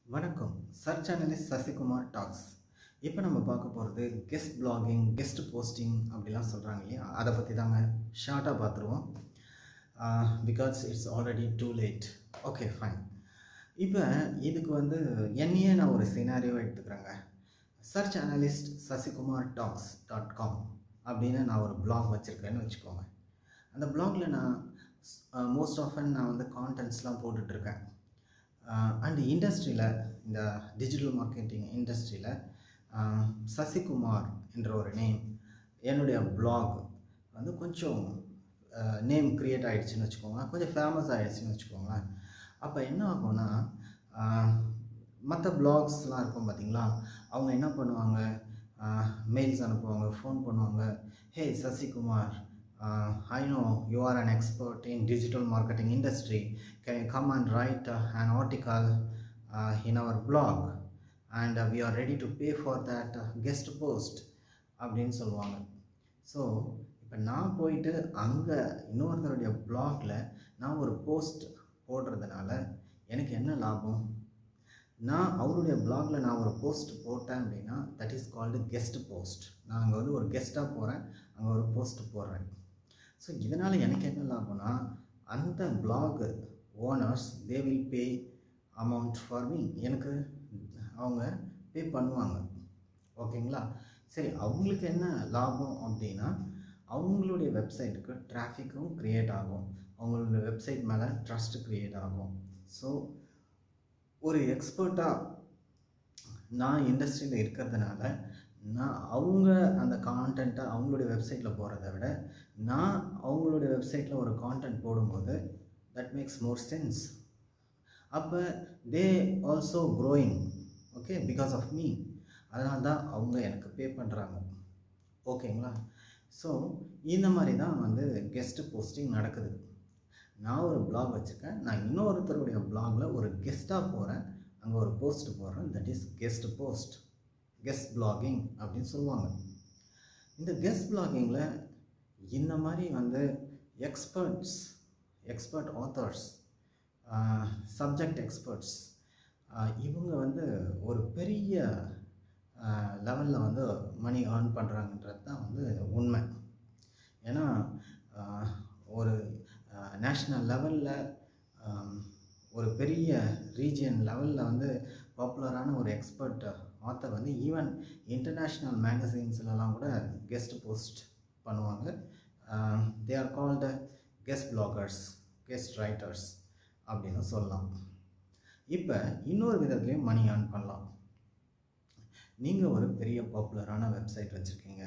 வணக்கம் search analyst Sasikumar tax இப்போ நம்ம பார்க்க போகிறது கெஸ்ட் பிளாகிங் கெஸ்ட் போஸ்டிங் அப்படிலாம் சொல்கிறாங்க இல்லையா அதை பற்றி தாங்க ஷார்ட்டாக பார்த்துருவோம் because it's already too late okay fine இப்போ இதுக்கு வந்து என்னையே நான் ஒரு சினாரியோ எடுத்துக்கிறேங்க search analyst Sasikumar talks dot com அப்படின்னு நான் ஒரு பிளாக் வச்சுருக்கேன்னு வச்சுக்கோங்க அந்த பிளாகில் நான் மோஸ்ட் ஆஃபன் நான் வந்து கான்டென்ட்ஸ்லாம் போட்டுட்ருக்கேன் அண்ட் இண்டஸ்ட்ரியில் இந்த டிஜிட்டல் மார்க்கெட்டிங் இண்டஸ்ட்ரியில் சசிகுமார் என்ற ஒரு நேம் என்னுடைய பிளாக் வந்து கொஞ்சம் நேம் க்ரியேட் ஆகிடுச்சின்னு வச்சுக்கோங்க கொஞ்சம் ஃபேமஸ் ஆகிடுச்சின்னு வச்சுக்கோங்களேன் அப்போ என்ன ஆகும்னா மற்ற பிளாக்ஸ்லாம் இருக்கும் பார்த்தீங்களா அவங்க என்ன பண்ணுவாங்க மெயில்ஸ் அனுப்புவாங்க ஃபோன் பண்ணுவாங்க ஹே Sasikumar uh, I know you are an expert in digital marketing industry. Can you come and write uh, an article uh, in our blog? And uh, we are ready to pay for that uh, guest post. அப்படின்னு சொல்லுவாங்க so இப்போ நான் போயிட்டு அங்கே இன்னொருத்தருடைய பிளாகில் நான் ஒரு post போடுறதுனால எனக்கு என்ன லாபம் நான் அவருடைய பிளாகில் நான் ஒரு போஸ்ட் போட்டேன் அப்படின்னா that is called guest post நான் அங்கே வந்து ஒரு கெஸ்ட்டாக போகிறேன் அங்கே ஒரு போஸ்ட் போடுறேன் ஸோ இதனால் எனக்கு என்ன லாபம்னா அந்த blog owners they will pay amount for me எனக்கு அவங்க பே பண்ணுவாங்க ஓகேங்களா சரி அவங்களுக்கு என்ன லாபம் அப்படின்னா அவங்களுடைய வெப்சைட்டுக்கு டிராஃபிக்கும் க்ரியேட் ஆகும் அவங்களுடைய வெப்சைட் மேலே ட்ரஸ்ட் க்ரியேட் ஆகும் ஸோ ஒரு எக்ஸ்பர்ட்டாக நான் இண்டஸ்ட்ரியில் இருக்கிறதுனால நான் அவங்க அந்த கான்டென்ட்டை அவங்களுடைய வெப்சைட்டில் போகிறத விட நான் அவங்களுடைய வெப்சைட்டில் ஒரு கான்டென்ட் போடும்போது தட் மேக்ஸ் மோர் சென்ஸ் அப்போ they also growing okay because of me அதனால தான் அவங்க எனக்கு பே பண்ணுறாங்க ஓகேங்களா ஸோ இந்த மாதிரி தான் வந்து கெஸ்ட் போஸ்டிங் நடக்குது நான் ஒரு பிளாக் வச்சுருக்கேன் நான் இன்னொருத்தருடைய பிளாகில் ஒரு கெஸ்ட்டாக போகிறேன் அங்கே ஒரு போஸ்ட் போடுறேன் that is guest post guest blogging அப்படின்னு சொல்லுவாங்க இந்த கெஸ்ட் பிளாகிங்கில் இந்த மாதிரி வந்து experts expert authors subject experts இவங்க வந்து ஒரு பெரிய லெவலில் வந்து மணி ஏர்ன் பண்ணுறாங்கன்றது தான் வந்து உண்மை ஏன்னா ஒரு நேஷ்னல் லெவலில் ஒரு பெரிய ரீஜியன் லெவலில் வந்து பாப்புலரான ஒரு எக்ஸ்பர்ட் ஆத்தர் வந்து ஈவன் இன்டர்நேஷ்னல் மேகசின்ஸ்லலாம் கூட கெஸ்ட் போஸ்ட் பண்ணுவாங்க they are called guest bloggers guest writers அப்படின்னு சொல்லலாம் இப்போ இன்னொரு விதத்துலேயும் மணி ஏர்ன் பண்ணலாம் நீங்கள் ஒரு பெரிய பாப்புலரான வெப்சைட் வச்சுருக்கீங்க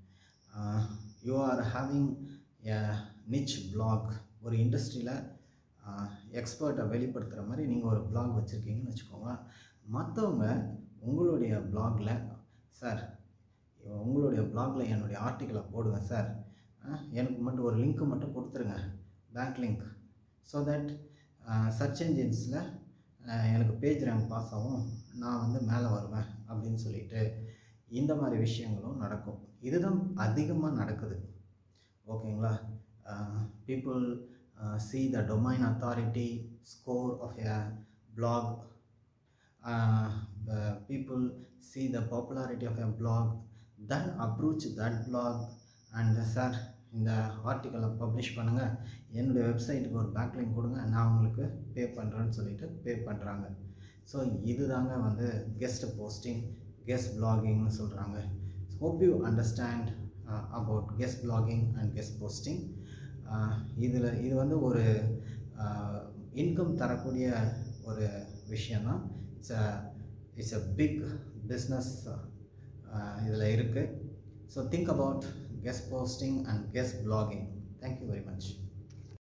you are having a niche blog ஒரு இண்டஸ்ட்ரியில் எக்ஸ்பர்ட்டை வெளிப்படுத்துகிற மாதிரி நீங்கள் ஒரு பிளாக் வச்சுருக்கீங்கன்னு வச்சுக்கோங்க மற்றவங்க உங்களுடைய பிளாகில் சார் உங்களுடைய பிளாகில் என்னுடைய ஆர்டிக்கலை போடுங்க சார் எனக்கு மட்டும் ஒரு லிங்க்கு மட்டும் கொடுத்துருங்க back link so that search என்ஜின்ஸில் எனக்கு பேஜ் ரேங்க் பாஸ் ஆகும் நான் வந்து மேலே வருவேன் அப்படின்னு சொல்லிட்டு இந்த மாதிரி விஷயங்களும் நடக்கும் இதுதான் அதிகமாக நடக்குது ஓகேங்களா people see the domain authority score of a blog uh, uh, people see the popularity of a blog then approach that blog and sir இந்த ஆர்டிக்கலை பப்ளிஷ் பண்ணுங்கள் என்னுடைய வெப்சைட்டுக்கு ஒரு பேக்லிங் கொடுங்க நான் உங்களுக்கு பே பண்ணுறேன்னு சொல்லிட்டு பே பண்ணுறாங்க ஸோ இது தாங்க வந்து கெஸ்ட் போஸ்டிங் கெஸ்ட் பிளாகிங்னு சொல்கிறாங்க hope you understand about guest blogging and guest posting இதில் இது வந்து ஒரு இன்கம் தரக்கூடிய ஒரு விஷயந்தான் it's a it's a big business இதில் இருக்குது so think about guest posting and guest blogging thank you very much